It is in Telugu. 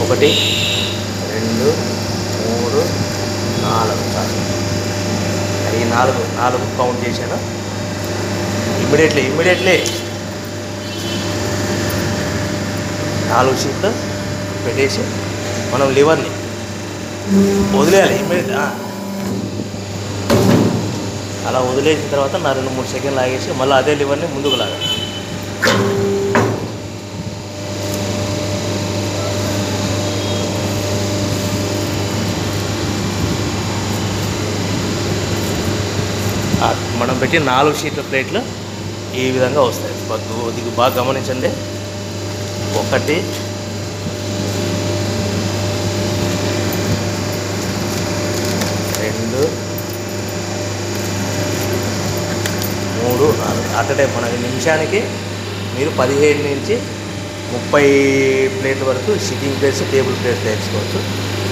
ఒకటి రెండు మూడు నాలుగు చాలు ఈ నాలుగు నాలుగు కౌంట్ చేశాను ఇమ్మీడియట్లీ ఇమ్మీడియట్లీ నాలుగు షీట్లు పెట్టేసి మనం లివర్ని వదిలేయాలి ఇమ్మీడియట్ అలా వదిలేసిన తర్వాత నా రెండు మూడు సెకండ్లు ఆగేసి మళ్ళీ అదే లివర్ని ముందుకు లాగాలి ఆ మనం పెట్టి నాలుగు షీట్ల ప్లేట్లు ఈ విధంగా వస్తాయి బగ్గు ఇది బాగా గమనించండి ఒకటి రెండు మూడు నాలుగు అట్ టైం మనకి నిమిషానికి మీరు పదిహేడు నుంచి ముప్పై ప్లేట్ల వరకు సిట్టింగ్ ప్లేట్స్ టేబుల్ ప్లేట్స్ తెచ్చుకోవచ్చు